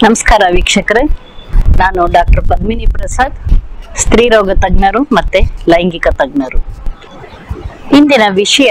ನಮಸ್ಕಾರ ವೀಕ್ಷಕರೇ ನಾನು ಡಾಕ್ಟರ್ ಪದ್ಮಿನಿ ಪ್ರಸಾದ್ ಸ್ತ್ರೀ ರೋಗ ತಜ್ಞರು ಮತ್ತೆ ಲೈಂಗಿಕ ತಜ್ಞರು ಇಂದಿನ ವಿಷಯ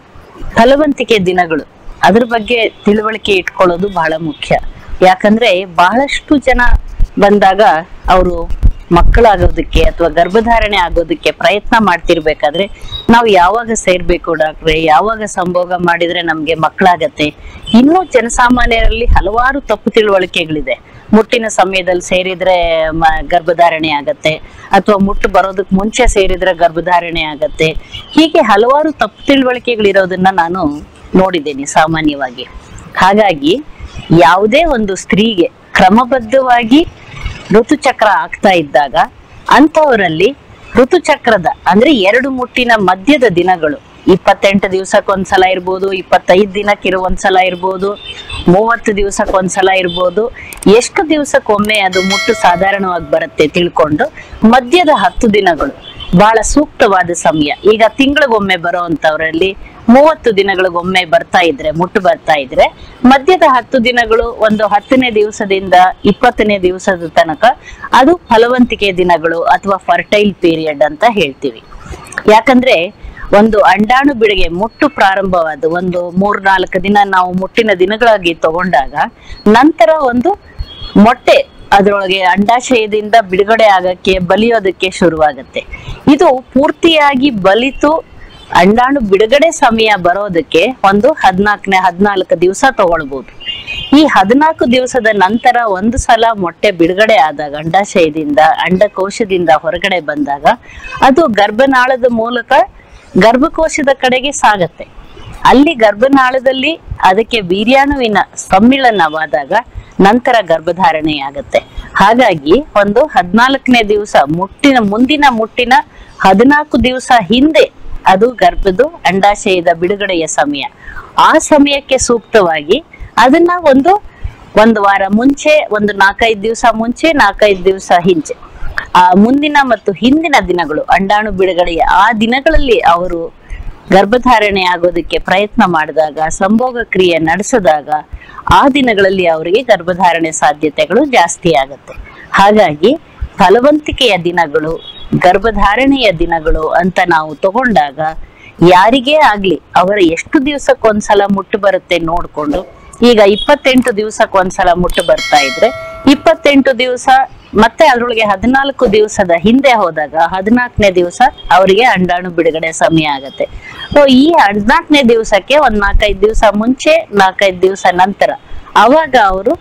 ಫಲವಂತಿಕೆ ದಿನಗಳು ಅದ್ರ ಬಗ್ಗೆ ತಿಳುವಳಿಕೆ ಇಟ್ಕೊಳ್ಳೋದು ಬಹಳ ಮುಖ್ಯ ಯಾಕಂದ್ರೆ ಬಹಳಷ್ಟು ಜನ ಬಂದಾಗ ಅವರು ಮಕ್ಕಳಾಗೋದಕ್ಕೆ ಅಥವಾ ಗರ್ಭಧಾರಣೆ ಆಗೋದಕ್ಕೆ ಪ್ರಯತ್ನ ಮಾಡ್ತಿರ್ಬೇಕಾದ್ರೆ ನಾವು ಯಾವಾಗ ಸೇರ್ಬೇಕು ಡಾಕ್ಟ್ರೆ ಯಾವಾಗ ಸಂಭೋಗ ಮಾಡಿದ್ರೆ ನಮ್ಗೆ ಮಕ್ಕಳಾಗತ್ತೆ ಇನ್ನೂ ಜನಸಾಮಾನ್ಯರಲ್ಲಿ ಹಲವಾರು ತಪ್ಪು ತಿಳುವಳಿಕೆಗಳಿದೆ ಮುಟ್ಟಿನ ಸಮಯದಲ್ಲಿ ಸೇರಿದ್ರೆ ಮ- ಗರ್ಭಧಾರಣೆ ಆಗತ್ತೆ ಅಥವಾ ಮುಟ್ಟು ಬರೋದಕ್ಕೆ ಮುಂಚೆ ಸೇರಿದ್ರೆ ಗರ್ಭಧಾರಣೆ ಆಗತ್ತೆ ಹೀಗೆ ಹಲವಾರು ತಪ್ಪು ತಿಳುವಳಿಕೆಗಳಿರೋದನ್ನ ನಾನು ನೋಡಿದ್ದೀನಿ ಸಾಮಾನ್ಯವಾಗಿ ಹಾಗಾಗಿ ಯಾವುದೇ ಒಂದು ಸ್ತ್ರೀಗೆ ಕ್ರಮಬದ್ಧವಾಗಿ ಋತುಚಕ್ರ ಆಗ್ತಾ ಇದ್ದಾಗ ಅಂಥವರಲ್ಲಿ ಋತುಚಕ್ರದ ಅಂದ್ರೆ ಎರಡು ಮುಟ್ಟಿನ ಮಧ್ಯದ ದಿನಗಳು ಇಪ್ಪತ್ತೆಂಟು ದಿವಸಕ್ಕೊಂದ್ಸಲ ಇರ್ಬೋದು ಇಪ್ಪತ್ತೈದು ದಿನಕ್ಕಿರುವಂದ್ಸಲ ಇರ್ಬೋದು ಮೂವತ್ತು ದಿವಸಕ್ಕೊಂದ್ಸಲ ಇರ್ಬೋದು ಎಷ್ಟು ದಿವಸಕ್ಕೊಮ್ಮೆ ಅದು ಮುಟ್ಟು ಸಾಧಾರಣವಾಗಿ ಬರುತ್ತೆ ತಿಳ್ಕೊಂಡು ಮಧ್ಯದ ಹತ್ತು ದಿನಗಳು ಬಹಳ ಸೂಕ್ತವಾದ ಸಮಯ ಈಗ ತಿಂಗಳಿಗೊಮ್ಮೆ ಬರೋವಂಥವ್ರಲ್ಲಿ ಮೂವತ್ತು ದಿನಗಳಿಗೊಮ್ಮೆ ಬರ್ತಾ ಇದ್ರೆ ಮುಟ್ಟು ಬರ್ತಾ ಇದ್ರೆ ಮಧ್ಯದ ಹತ್ತು ದಿನಗಳು ಒಂದು ಹತ್ತನೇ ದಿವಸದಿಂದ ಇಪ್ಪತ್ತನೇ ದಿವಸದ ತನಕ ಅದು ಫಲವಂತಿಕೆ ದಿನಗಳು ಅಥವಾ ಫರ್ಟೈಲ್ ಪೀರಿಯಡ್ ಅಂತ ಹೇಳ್ತೀವಿ ಯಾಕಂದ್ರೆ ಒಂದು ಅಂಡಾಣು ಬಿಡುಗೆ ಮುಟ್ಟು ಪ್ರಾರಂಭವಾದ ಒಂದು ಮೂರ್ನಾಲ್ಕು ದಿನ ನಾವು ಮುಟ್ಟಿನ ದಿನಗಳಾಗಿ ತಗೊಂಡಾಗ ನಂತರ ಒಂದು ಮೊಟ್ಟೆ ಅದರೊಳಗೆ ಅಂಡಾಶಯದಿಂದ ಬಿಡುಗಡೆ ಆಗಕ್ಕೆ ಬಲಿಯೋದಕ್ಕೆ ಶುರುವಾಗತ್ತೆ ಇದು ಪೂರ್ತಿಯಾಗಿ ಬಲಿತು ಅಂಡಾಣು ಬಿಡುಗಡೆ ಸಮಯ ಬರೋದಕ್ಕೆ ಒಂದು ಹದಿನಾಲ್ಕನೇ ಹದಿನಾಲ್ಕು ದಿವಸ ತಗೊಳ್ಬಹುದು ಈ ಹದಿನಾಲ್ಕು ದಿವಸದ ನಂತರ ಒಂದು ಸಲ ಮೊಟ್ಟೆ ಬಿಡುಗಡೆ ಆದಾಗ ಅಂಡಾಶಯದಿಂದ ಅಂಡಕೋಶದಿಂದ ಹೊರಗಡೆ ಬಂದಾಗ ಅದು ಗರ್ಭನಾಳದ ಮೂಲಕ ಗರ್ಭಕೋಶದ ಕಡೆಗೆ ಸಾಗತ್ತೆ ಅಲ್ಲಿ ಗರ್ಭನಾಳದಲ್ಲಿ ಅದಕ್ಕೆ ವೀರ್ಯಾಣುವಿನ ಸಮ್ಮಿಳನವಾದಾಗ ನಂತರ ಗರ್ಭಧಾರಣೆ ಆಗತ್ತೆ ಹಾಗಾಗಿ ಒಂದು ಹದಿನಾಲ್ಕನೇ ದಿವಸ ಮುಟ್ಟಿನ ಮುಂದಿನ ಮುಟ್ಟಿನ ಹದಿನಾಲ್ಕು ದಿವಸ ಹಿಂದೆ ಅದು ಗರ್ಭದ ಅಂಡಾಶಯದ ಬಿಡುಗಡೆಯ ಸಮಯ ಆ ಸಮಯಕ್ಕೆ ಸೂಕ್ತವಾಗಿ ಅದನ್ನ ಒಂದು ಒಂದು ವಾರ ಮುಂಚೆ ಒಂದು ನಾಲ್ಕೈದು ದಿವಸ ಮುಂಚೆ ನಾಲ್ಕೈದು ದಿವಸ ಹಿಂಚೆ ಆ ಮುಂದಿನ ಮತ್ತು ಹಿಂದಿನ ದಿನಗಳು ಅಂಡಾಣು ಬಿಡುಗಡೆಯ ಆ ದಿನಗಳಲ್ಲಿ ಅವರು ಗರ್ಭಧಾರಣೆ ಆಗೋದಕ್ಕೆ ಪ್ರಯತ್ನ ಮಾಡಿದಾಗ ಸಂಭೋಗ ಕ್ರಿಯೆ ನಡೆಸಿದಾಗ ಆ ದಿನಗಳಲ್ಲಿ ಅವರಿಗೆ ಗರ್ಭಧಾರಣೆ ಸಾಧ್ಯತೆಗಳು ಜಾಸ್ತಿ ಆಗುತ್ತೆ ಹಾಗಾಗಿ ಫಲವಂತಿಕೆಯ ದಿನಗಳು ಗರ್ಭಧಾರಣೆಯ ದಿನಗಳು ಅಂತ ನಾವು ತಗೊಂಡಾಗ ಯಾರಿಗೇ ಆಗ್ಲಿ ಅವರ ಎಷ್ಟು ದಿವಸಕ್ಕೊಂದ್ಸಲ ಮುಟ್ಟು ಬರುತ್ತೆ ನೋಡ್ಕೊಂಡು ಈಗ ಇಪ್ಪತ್ತೆಂಟು ದಿವಸಕ್ಕೊಂದ್ಸಲ ಮುಟ್ಟು ಬರ್ತಾ ಇದ್ರೆ ಇಪ್ಪತ್ತೆಂಟು ದಿವಸ ಮತ್ತೆ ಅದ್ರೊಳಗೆ ಹದಿನಾಲ್ಕು ದಿವಸದ ಹಿಂದೆ ಹೋದಾಗ ಹದಿನಾಲ್ಕನೇ ದಿವಸ ಅವರಿಗೆ ಅಂಡಾಣು ಬಿಡುಗಡೆ ಸಮಯ ಆಗತ್ತೆ ಸೊ ಈ ಹದಿನಾಲ್ಕನೇ ದಿವಸಕ್ಕೆ ಒಂದ್ ನಾಲ್ಕೈದು ದಿವಸ ಮುಂಚೆ ನಾಲ್ಕೈದು ದಿವಸ ನಂತರ ಅವಾಗ ಅವರು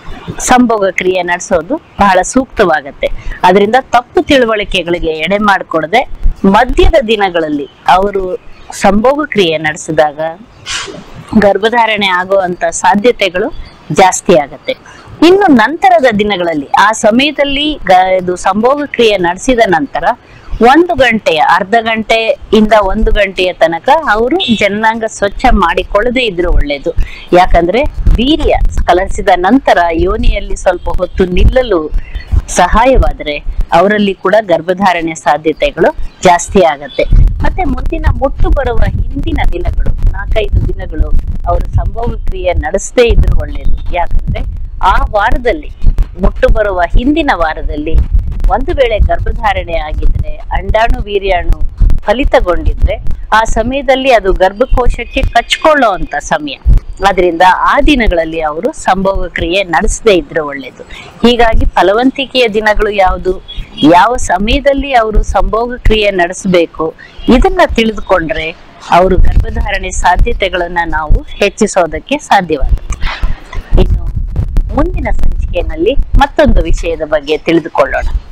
ಸಂಭೋಗ ಕ್ರಿಯೆ ನಡೆಸೋದು ಬಹಳ ಸೂಕ್ತವಾಗತ್ತೆ ಅದರಿಂದ ತಪ್ಪು ತಿಳುವಳಿಕೆಗಳಿಗೆ ಎಡೆ ಮಾಡಿಕೊಡದೆ ಮಧ್ಯದ ದಿನಗಳಲ್ಲಿ ಅವರು ಸಂಭೋಗ ಕ್ರಿಯೆ ನಡೆಸಿದಾಗ ಗರ್ಭಧಾರಣೆ ಆಗುವಂತ ಸಾಧ್ಯತೆಗಳು ಜಾಸ್ತಿ ಆಗತ್ತೆ ಇನ್ನು ನಂತರದ ದಿನಗಳಲ್ಲಿ ಆ ಸಮಯದಲ್ಲಿ ಗ- ಇದು ಸಂಭೋಗ ಕ್ರಿಯೆ ನಡೆಸಿದ ನಂತರ ಒಂದು ಗಂಟೆಯ ಅರ್ಧ ಗಂಟೆಯಿಂದ ಒಂದು ಗಂಟೆಯ ತನಕ ಅವರು ಜನಾಂಗ ಸ್ವಚ್ಛ ಮಾಡಿಕೊಳ್ಳದೆ ಇದ್ರು ಒಳ್ಳೇದು ಯಾಕಂದ್ರೆ ವೀರ್ಯ ಕಲಸಿದ ನಂತರ ಯೋನಿಯಲ್ಲಿ ಸ್ವಲ್ಪ ಹೊತ್ತು ನಿಲ್ಲಲು ಸಹಾಯವಾದರೆ ಅವರಲ್ಲಿ ಕೂಡ ಗರ್ಭಧಾರಣೆ ಸಾಧ್ಯತೆಗಳು ಜಾಸ್ತಿ ಆಗತ್ತೆ ಮತ್ತೆ ಮುಂದಿನ ಮುಟ್ಟು ಬರುವ ಹಿಂದಿನ ದಿನಗಳು ನಾಲ್ಕೈದು ದಿನಗಳು ಅವರು ಸಂಭೋಗ ಕ್ರಿಯೆ ನಡೆಸದೇ ಇದ್ರು ಒಳ್ಳೇದು ಯಾಕಂದ್ರೆ ಆ ವಾರದಲ್ಲಿ ಮುಟ್ಟು ಬರುವ ಹಿಂದಿನ ವಾರದಲ್ಲಿ ಒಂದು ವೇಳೆ ಗರ್ಭಧಾರಣೆ ಆಗಿದ್ರೆ ಅಂಡಾಣು ವೀರ್ಯಾಣು ಫಲಿತಗೊಂಡಿದ್ರೆ ಆ ಸಮಯದಲ್ಲಿ ಅದು ಗರ್ಭಕೋಶಕ್ಕೆ ಕಚ್ಕೊಳ್ಳೋ ಅಂತ ಸಮಯ ಅದರಿಂದ ಆ ದಿನಗಳಲ್ಲಿ ಅವರು ಸಂಭೋಗ ಕ್ರಿಯೆ ನಡೆಸದೇ ಇದ್ರೆ ಒಳ್ಳೇದು ಹೀಗಾಗಿ ಫಲವಂತಿಕೆಯ ದಿನಗಳು ಯಾವುದು ಯಾವ ಸಮಯದಲ್ಲಿ ಅವರು ಸಂಭೋಗ ಕ್ರಿಯೆ ನಡೆಸಬೇಕು ಇದನ್ನ ತಿಳಿದುಕೊಂಡ್ರೆ ಅವರು ಗರ್ಭಧಾರಣೆ ಸಾಧ್ಯತೆಗಳನ್ನ ನಾವು ಹೆಚ್ಚಿಸೋದಕ್ಕೆ ಸಾಧ್ಯವಾಗುತ್ತೆ ಇನ್ನು ಮುಂದಿನ ಸಂಚಿಕೆಯಲ್ಲಿ ಮತ್ತೊಂದು ವಿಷಯದ ಬಗ್ಗೆ ತಿಳಿದುಕೊಳ್ಳೋಣ